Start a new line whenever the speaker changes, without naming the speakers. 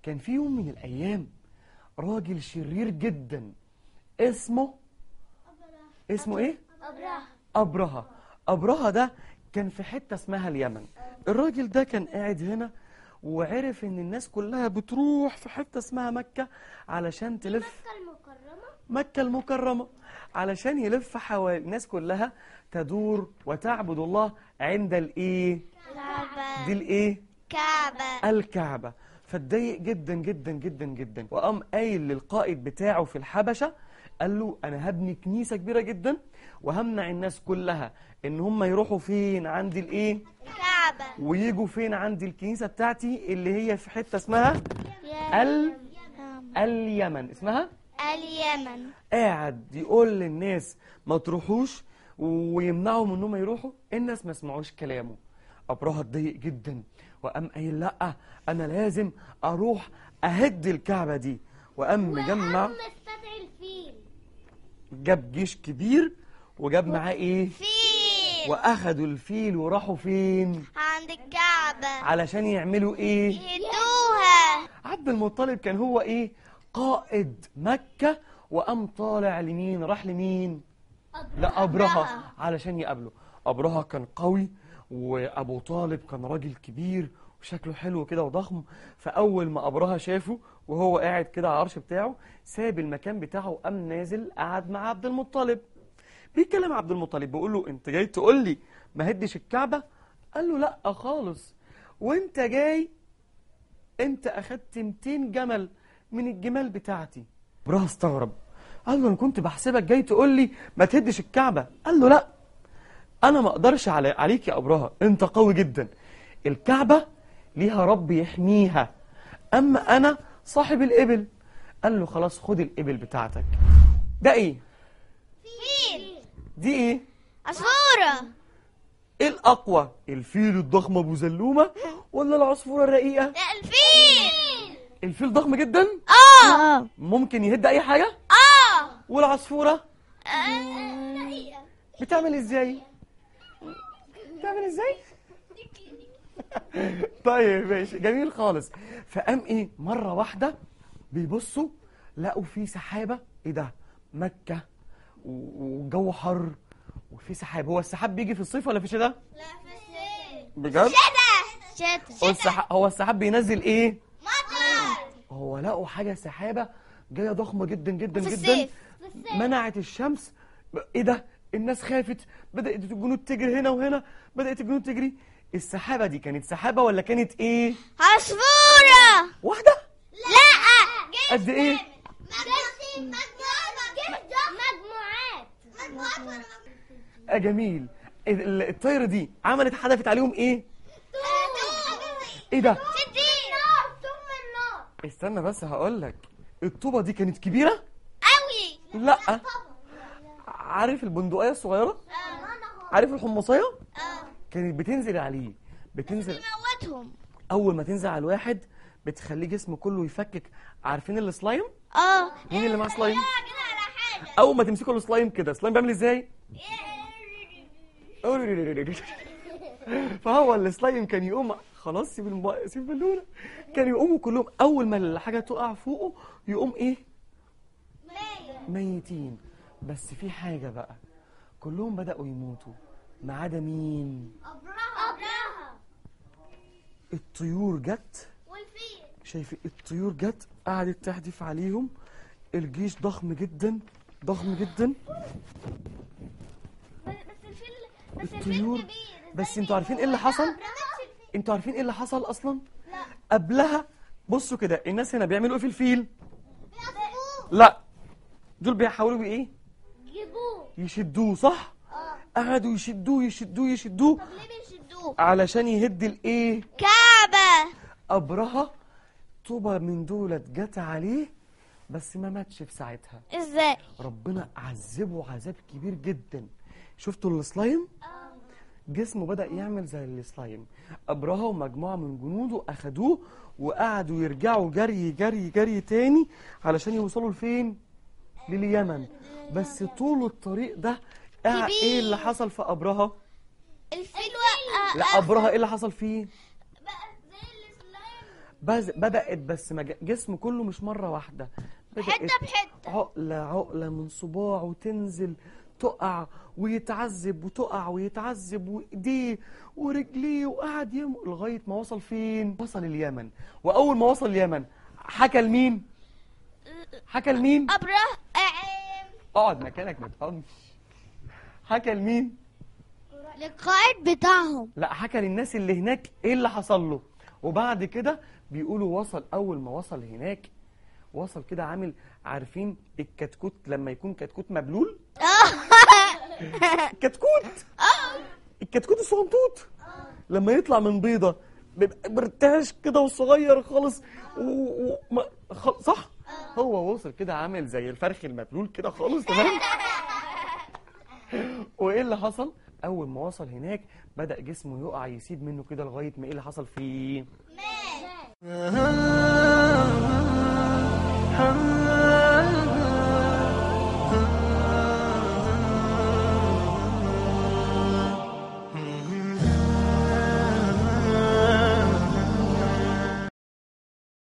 كان في يوم من الأيام راجل شرير جدا اسمه اسمه ايه؟
أبرهة
أبرهة أبرهة ده كان في حتة اسمها اليمن الراجل ده كان قاعد هنا وعرف ان الناس كلها بتروح في حتة اسمها مكة علشان تلف
المكرمة
مكة المكرمة علشان يلف حوالي الناس كلها تدور وتعبد الله عند الايه دي
كعبة
الايه
كعبة
الكعبة فاتضايق جدا جدا جدا جدا وقام قايل للقائد بتاعه في الحبشة قال له انا هبني كنيسة كبيرة جدا وهمنع الناس كلها ان هم يروحوا فين عند الايه
كعبة
ويجوا فين عند الكنيسة بتاعتي اللي هي في حتة اسمها ال اليمن اسمها
اليمن
قاعد يقول للناس ما تروحوش ويمنعهم انهم يروحوا الناس ما سمعوش كلامه ابرهة اتضايق جدا وقام قايل لا انا لازم اروح اهد الكعبة دي وقام مجمع
نستدعي الفيل
جاب جيش كبير وجاب معاه ايه
فيل
واخدوا الفيل وراحوا فين
عند الكعبة
علشان يعملوا ايه
يدوها
عبد المطلب كان هو ايه قائد مكة وقام طالع لمين راح لمين لأبرهة علشان يقابله أبرهة كان قوي وأبو طالب كان راجل كبير وشكله حلو كده وضخم فأول ما أبرهة شافه وهو قاعد كده على العرش بتاعه ساب المكان بتاعه وقام نازل قعد مع عبد المطلب بيتكلم عبد المطلب بيقول له انت جاي تقول لي ما هدش الكعبة قال له لا خالص وانت جاي انت اخدت 200 جمل من الجمال بتاعتي ابراهيم استغرب قال له انا كنت بحسبك جاي تقول لي ما تهدش الكعبه قال له لا انا ما اقدرش علي عليك يا ابراهيم انت قوي جدا الكعبه ليها رب يحميها اما انا صاحب الابل قال له خلاص خد الابل بتاعتك ده ايه
فيل
دي ايه
عصفورة
ايه الاقوى الفيل الضخم ابو زلومه ولا العصفوره الرقيقه
لا الفيل
الفيل ضخم جدا
اه
ممكن يهد اي حاجه
اه
والعصفوره بتعمل ازاي بتعمل ازاي طيب ماشي جميل خالص فقام ايه مره واحده بيبصوا لقوا في سحابه ايه ده مكه و- والجو حر وفي سحاب هو السحاب بيجي في الصيف ولا في الشتاء
لا في الصيف
بجد
شتا
هو السحاب هو السحاب بينزل ايه
مطر
هو لقوا حاجه سحابه جايه ضخمه جدا جدا
في
جدا
الصيف. في الصيف.
منعت الشمس ايه ده الناس خافت بدات الجنود تجري هنا وهنا بدات الجنود تجري السحابه دي كانت سحابه ولا كانت ايه
عصفورة
واحده
لا
قد ايه
مجموعات
آه جميل ال- الطايره دي عملت حدفت عليهم ايه ايه ده استنى بس هقول لك الطوبه دي كانت كبيره
قوي
لا عارف البندقيه الصغيره عارف الحمصيه كانت بتنزل عليه بتنزل
موتهم
اول ما تنزل على الواحد بتخليه جسمه كله يفكك عارفين السلايم
اه
مين اللي معاه سلايم
كده على حاجة
اول ما تمسكوا السلايم كده السلايم بيعمل ازاي فهو السلايم كان يقوم خلاص سيب الم... سيب البالونه كان يقوموا كلهم اول ما الحاجه تقع فوقه يقوم ايه ميتين بس في حاجه بقى كلهم بداوا يموتوا ما عدا مين
أبرهة
الطيور جت
والفيل
شايف الطيور جت قعدت تحدف عليهم الجيش ضخم جدا ضخم جدا
بس الفيل بس
الطيور
الفيل كبير
بس انتوا عارفين ايه اللي حصل انتوا عارفين ايه اللي حصل اصلا قبلها بصوا كده الناس هنا بيعملوا ايه في الفيل لا دول بيحاولوا بايه
جيبوه
يشدوه صح قعدوا يشدوه يشدوه يشدوه
طب ليه بيشدوه
علشان يهد الايه
كعبة
ابرهه طوبه من دولت جت عليه بس ما ماتش في ساعتها
ازاي
ربنا عذبه عذاب كبير جدا شفتوا السلايم جسمه بدأ يعمل زي السلايم أبرهة ومجموعة من جنوده أخدوه وقعدوا يرجعوا جري جري جري تاني علشان يوصلوا لفين لليمن بس طول الطريق ده قع-
كبير.
ايه اللي حصل في أبرهة
الفيل وقع
لا أبرهة ايه اللي حصل فيه
بقى زي السلايم
بز- بدأت بس ما ج- جسمه كله مش مرة واحدة بدأت
حتة بحتة.
عقلة عقلة من صباعه تنزل تقع ويتعذب وتقع ويتعذب وايديه ورجليه وقعد يم لغاية ما وصل فين؟ وصل اليمن وأول ما وصل اليمن حكى لمين؟ حكى لمين؟
أبرهام
اقعد مكانك ما تفهمش حكى لمين؟
للقائد بتاعهم
لا حكى للناس اللي هناك ايه اللي حصل له وبعد كده بيقولوا وصل اول ما وصل هناك وصل كده عامل عارفين الكتكوت لما يكون كتكوت مبلول كتكوت الكتكوت الصغنطوط لما يطلع من بيضه بيبقى مرتعش كده وصغير خالص و... و... ما... خ... صح هو وصل كده عامل زي الفرخ المبلول كده خالص تمام وايه اللي حصل اول ما وصل هناك بدا جسمه يقع يسيب منه كده لغايه ما ايه اللي حصل فيه
مات